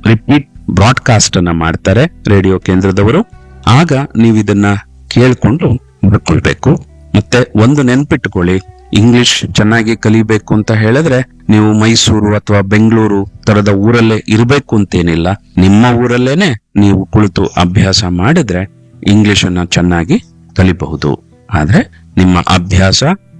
repeat broadcast ಅನ್ನ ಮಾಡ್ತಾರೆ radio ಕೇಂದ್ರದವರು ಆಗ ನೀವು ಇದನ್ನ ಕೇಳ್ಕೊಂಡು ಬರ್ಕೊಳ್ಬೇಕು ಮತ್ತೆ ಒಂದು ನೆನ್ಪಿಟ್ಕೊಳ್ಳಿ ಇಂಗ್ಲಿಷ್ ಚೆನ್ನಾಗಿ ಕಲಿಬೇಕು ಅಂತ ಹೇಳಿದ್ರೆ ನೀವು ಮೈಸೂರು ಅಥವಾ ಬೆಂಗಳೂರು ತರದ ಊರಲ್ಲೇ ಇರಬೇಕು ಅಂತೇನಿಲ್ಲ ನಿಮ್ಮ ಊರಲ್ಲೇನೆ ನೀವು ಕುಳಿತು ಅಭ್ಯಾಸ ಮಾಡಿದ್ರೆ ಇಂಗ್ಲಿಷ್ ಅನ್ನ ಚೆನ್ನಾಗಿ ಕಲಿಬಹುದು ಆದ್ರೆ ನಿಮ್ಮ ಅಭ್ಯಾಸ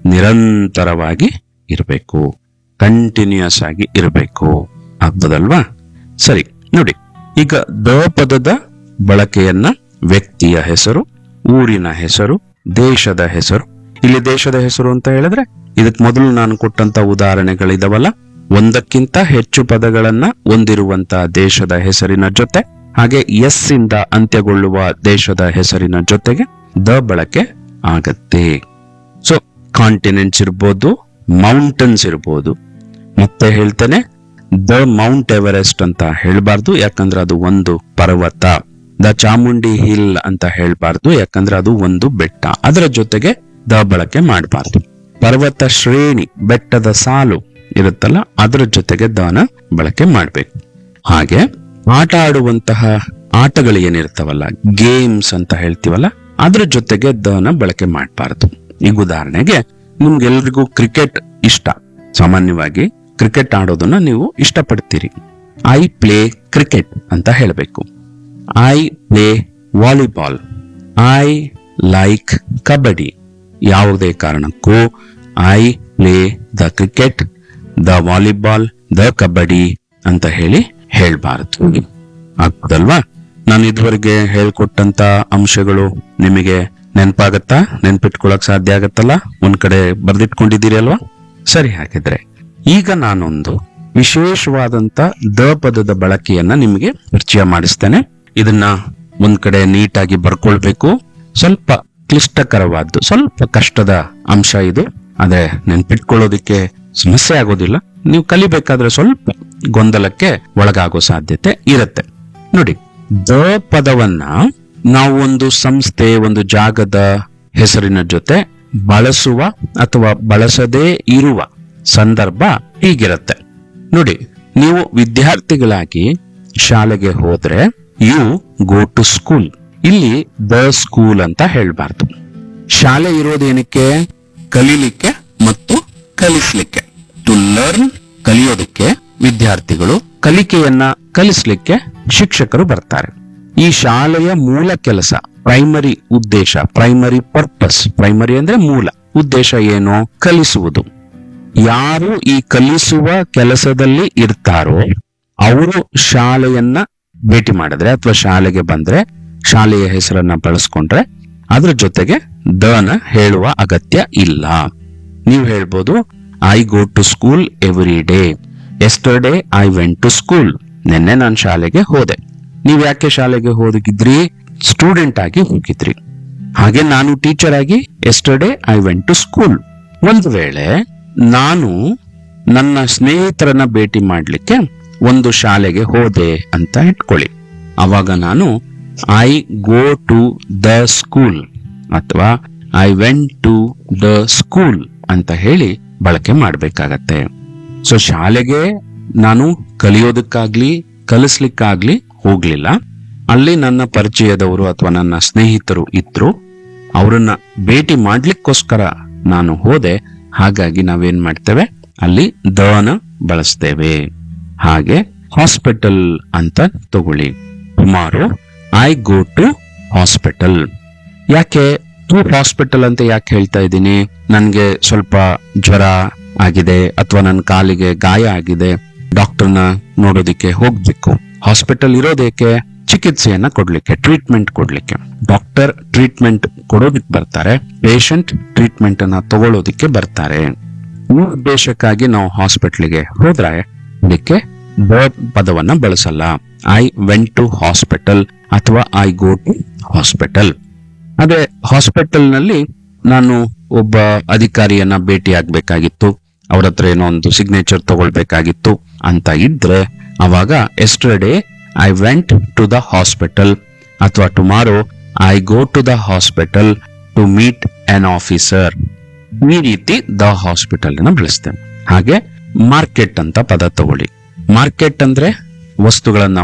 ನಿರಂತರವಾಗಿ ಇರಬೇಕು ಕಂಟಿನ್ಯೂಸ್ ಆಗಿ ಇರಬೇಕು ಆಗ್ತದಲ್ವಾ ಸರಿ ನೋಡಿ ಈಗ ದ ಪದದ ಬಳಕೆಯನ್ನ ವ್ಯಕ್ತಿಯ ಹೆಸರು ಊರಿನ ಹೆಸರು ದೇಶದ ಹೆಸರು ಇಲ್ಲಿ ದೇಶದ ಹೆಸರು ಅಂತ ಹೇಳಿದ್ರೆ ಇದಕ್ ಮೊದಲು ನಾನು ಕೊಟ್ಟಂತ ಉದಾಹರಣೆಗಳಿದಾವಲ್ಲ ಒಂದಕ್ಕಿಂತ ಹೆಚ್ಚು ಪದಗಳನ್ನ ಹೊಂದಿರುವಂತಹ ದೇಶದ ಹೆಸರಿನ ಜೊತೆ ಹಾಗೆ ಎಸ್ ಇಂದ ಅಂತ್ಯಗೊಳ್ಳುವ ದೇಶದ ಹೆಸರಿನ ಜೊತೆಗೆ ದ ಬಳಕೆ ಆಗತ್ತೆ ಸೊ ಕಾಂಟಿನೆಂಟ್ಸ್ ಇರ್ಬೋದು ಮೌಂಟನ್ಸ್ ಇರ್ಬೋದು ಮತ್ತೆ ಹೇಳ್ತೇನೆ ದ ಮೌಂಟ್ ಎವರೆಸ್ಟ್ ಅಂತ ಹೇಳ್ಬಾರ್ದು ಯಾಕಂದ್ರೆ ಅದು ಒಂದು ಪರ್ವತ ದ ಚಾಮುಂಡಿ ಹಿಲ್ ಅಂತ ಹೇಳ್ಬಾರ್ದು ಯಾಕಂದ್ರೆ ಅದು ಒಂದು ಬೆಟ್ಟ ಅದರ ಜೊತೆಗೆ ದ ಬಳಕೆ ಮಾಡಬಾರ್ದು ಪರ್ವತ ಶ್ರೇಣಿ ಬೆಟ್ಟದ ಸಾಲು ಇರುತ್ತಲ್ಲ ಅದರ ಜೊತೆಗೆ ದನ ಬಳಕೆ ಮಾಡ್ಬೇಕು ಹಾಗೆ ಆಟ ಆಡುವಂತಹ ಆಟಗಳು ಏನಿರ್ತಾವಲ್ಲ ಗೇಮ್ಸ್ ಅಂತ ಹೇಳ್ತೀವಲ್ಲ ಅದ್ರ ಜೊತೆಗೆ ದನ ಬಳಕೆ ಮಾಡಬಾರ್ದು ಈಗ ಉದಾಹರಣೆಗೆ ನಿಮ್ಗೆಲ್ರಿಗೂ ಕ್ರಿಕೆಟ್ ಇಷ್ಟ ಸಾಮಾನ್ಯವಾಗಿ ಕ್ರಿಕೆಟ್ ಆಡೋದನ್ನ ನೀವು ಇಷ್ಟಪಡ್ತೀರಿ ಐ ಪ್ಲೇ ಕ್ರಿಕೆಟ್ ಅಂತ ಹೇಳಬೇಕು I play volleyball I like kabaddi ಯಾವುದೇ ಕಾರಣಕ್ಕೂ I play the cricket the volleyball the kabaddi ಅಂತ ಹೇಳಿ ಹೇಳ್ಬಾರದು ಆಗ್ತದಲ್ವಾ ನಾನು ಇದುವರೆಗೆ ಹೇಳ್ಕೊಟ್ಟಂತ ಅಂಶಗಳು ನಿಮಗೆ ನೆನಪಾಗತ್ತಾ ನೆನ್ಪಿಟ್ಕೊಳಕ್ ಸಾಧ್ಯ ಆಗತ್ತಲ್ಲ ಒಂದ್ ಕಡೆ ಬರ್ದಿಟ್ಕೊಂಡಿದ್ದೀರಿ ಅಲ್ವಾ ಸರಿ ಹಾಗಿದ್ರೆ ಈಗ ನಾನೊಂದು ವಿಶೇಷವಾದಂತ ದ ಪದದ ಬಳಕೆಯನ್ನ ನಿಮಗೆ ಪರಿಚಯ ಮಾಡಿಸ್ತೇನೆ ಇದನ್ನ ಒಂದ್ ಕಡೆ ನೀಟಾಗಿ ಬರ್ಕೊಳ್ಬೇಕು ಸ್ವಲ್ಪ ಕ್ಲಿಷ್ಟಕರವಾದ್ದು ಸ್ವಲ್ಪ ಕಷ್ಟದ ಅಂಶ ಇದು ಆದ್ರೆ ನೆನ್ಪಿಟ್ಕೊಳ್ಳೋದಿಕ್ಕೆ ಸಮಸ್ಯೆ ಆಗೋದಿಲ್ಲ ನೀವು ಕಲಿಬೇಕಾದ್ರೆ ಸ್ವಲ್ಪ ಗೊಂದಲಕ್ಕೆ ಒಳಗಾಗೋ ಸಾಧ್ಯತೆ ಇರುತ್ತೆ ನೋಡಿ ದ ಪದವನ್ನ ನಾವು ಒಂದು ಸಂಸ್ಥೆ ಒಂದು ಜಾಗದ ಹೆಸರಿನ ಜೊತೆ ಬಳಸುವ ಅಥವಾ ಬಳಸದೇ ಇರುವ ಸಂದರ್ಭ ಹೀಗಿರುತ್ತೆ ನೋಡಿ ನೀವು ವಿದ್ಯಾರ್ಥಿಗಳಾಗಿ ಶಾಲೆಗೆ ಹೋದ್ರೆ ಯು ಗೋ ಟು ಸ್ಕೂಲ್ ಇಲ್ಲಿ ದ ಸ್ಕೂಲ್ ಅಂತ ಹೇಳ್ಬಾರ್ದು ಶಾಲೆ ಇರೋದೇನಕ್ಕೆ ಕಲೀಲಿಕ್ಕೆ ಮತ್ತು ಕಲಿಸ್ಲಿಕ್ಕೆ ಟು ಲರ್ನ್ ಕಲಿಯೋದಕ್ಕೆ ವಿದ್ಯಾರ್ಥಿಗಳು ಕಲಿಕೆಯನ್ನ ಕಲಿಸ್ಲಿಕ್ಕೆ ಶಿಕ್ಷಕರು ಬರ್ತಾರೆ ಈ ಶಾಲೆಯ ಮೂಲ ಕೆಲಸ ಪ್ರೈಮರಿ ಉದ್ದೇಶ ಪ್ರೈಮರಿ ಪರ್ಪಸ್ ಪ್ರೈಮರಿ ಅಂದ್ರೆ ಮೂಲ ಉದ್ದೇಶ ಏನು ಕಲಿಸುವುದು ಯಾರು ಈ ಕಲಿಸುವ ಕೆಲಸದಲ್ಲಿ ಇರ್ತಾರೋ ಅವರು ಶಾಲೆಯನ್ನ ಭೇಟಿ ಮಾಡಿದ್ರೆ ಅಥವಾ ಶಾಲೆಗೆ ಬಂದ್ರೆ ಶಾಲೆಯ ಹೆಸರನ್ನ ಬಳಸ್ಕೊಂಡ್ರೆ ಅದ್ರ ಜೊತೆಗೆ ದನ ಹೇಳುವ ಅಗತ್ಯ ಇಲ್ಲ ನೀವು ಹೇಳ್ಬೋದು I go to school every day yesterday I went to school ನಿನ್ನೆ ನಾನು ಶಾಲೆಗೆ ಹೋದೆ ನೀವ್ ಯಾಕೆ ಶಾಲೆಗೆ ಹೋಗಿದ್ರಿ ಸ್ಟೂಡೆಂಟ್ ಆಗಿ ಹೋಗಿದ್ರಿ ಹಾಗೆ ನಾನು ಟೀಚರ್ ಆಗಿ yesterday I went to school ಒಂದು ವೇಳೆ ನಾನು ನನ್ನ ಸ್ನೇಹಿತರನ್ನ ಭೇಟಿ ಮಾಡ್ಲಿಕ್ಕೆ ಒಂದು ಶಾಲೆಗೆ ಹೋದೆ ಅಂತ ಇಟ್ಕೊಳ್ಳಿ ಅವಾಗ ನಾನು I go to the school ಅಥವಾ I went to the school ಅಂತ ಹೇಳಿ ಬಳಕೆ ಮಾಡ್ಬೇಕಾಗತ್ತೆ ಸೊ ಶಾಲೆಗೆ ನಾನು ಕಲಿಯೋದಕ್ಕಾಗ್ಲಿ ಕಲಿಸ್ಲಿಕ್ಕಾಗ್ಲಿ ಹೋಗ್ಲಿಲ್ಲ ಅಲ್ಲಿ ನನ್ನ ಪರಿಚಯದವರು ಅಥವಾ ನನ್ನ ಸ್ನೇಹಿತರು ಇದ್ರು ಅವರನ್ನ ಭೇಟಿ ಮಾಡ್ಲಿಕ್ಕೋಸ್ಕರ ನಾನು ಹೋದೆ ಹಾಗಾಗಿ ನಾವೇನ್ ಮಾಡ್ತೇವೆ ಅಲ್ಲಿ ದನ ಬಳಸ್ತೇವೆ ಹಾಗೆ ಹಾಸ್ಪಿಟಲ್ ಅಂತ ತಗೊಳ್ಳಿ ಸುಮಾರು ಐ ಗೋ ಟು ಹಾಸ್ಪಿಟಲ್ ಯಾಕೆ ಟು ಹಾಸ್ಪಿಟಲ್ ಅಂತ ಯಾಕೆ ಹೇಳ್ತಾ ಇದ್ದೀನಿ ನನ್ಗೆ ಸ್ವಲ್ಪ ಜ್ವರ ಆಗಿದೆ ಅಥವಾ ನನ್ನ ಕಾಲಿಗೆ ಗಾಯ ಆಗಿದೆ ಡಾಕ್ಟರ್ನ ನೋಡೋದಿಕ್ಕೆ ಹೋಗ್ಬೇಕು ಹಾಸ್ಪಿಟಲ್ ಇರೋದೇಕೆ ಚಿಕಿತ್ಸೆಯನ್ನ ಕೊಡ್ಲಿಕ್ಕೆ ಟ್ರೀಟ್ಮೆಂಟ್ ಕೊಡ್ಲಿಕ್ಕೆ ಡಾಕ್ಟರ್ ಟ್ರೀಟ್ಮೆಂಟ್ ಕೊಡೋದಿಕ್ ಬರ್ತಾರೆ ಪೇಷಂಟ್ ಟ್ರೀಟ್ಮೆಂಟ್ ಅನ್ನ ತಗೊಳ್ಳೋದಿಕ್ಕೆ ಬರ್ತಾರೆ ಈ ಉದ್ದೇಶಕ್ಕಾಗಿ ನಾವು ಹಾಸ್ಪಿಟ್ಲಿಗೆ ಹೋದ್ರೆ ಇದಕ್ಕೆ ದ ಪದವನ್ನ ಬಳಸಲ್ಲ ಐ ವೆಂಟ್ ಟು ಹಾಸ್ಪಿಟಲ್ ಅಥವಾ ಐ ಗೋ ಟು ಹಾಸ್ಪಿಟಲ್ ಅದೇ ಹಾಸ್ಪಿಟಲ್ ನಲ್ಲಿ ನಾನು ಒಬ್ಬ ಅಧಿಕಾರಿಯನ್ನ ಭೇಟಿ ಆಗ್ಬೇಕಾಗಿತ್ತು ಅವ್ರ ಹತ್ರ ಏನೋ ಒಂದು ಸಿಗ್ನೇಚರ್ ತಗೊಳ್ಬೇಕಾಗಿತ್ತು ಅಂತ ಇದ್ರೆ ಅವಾಗ yesterday I went to the hospital ಅಥವಾ tomorrow I go to the hospital to meet an officer ಈ ರೀತಿ ದ ಹಾಸ್ಪಿಟಲ್ ನ ಬಳಸ್ತೇವೆ ಹಾಗೆ ಮಾರ್ಕೆಟ್ ಅಂತ ಪದ ತಗೊಳ್ಳಿ ಮಾರ್ಕೆಟ್ ಅಂದ್ರೆ ವಸ್ತುಗಳನ್ನ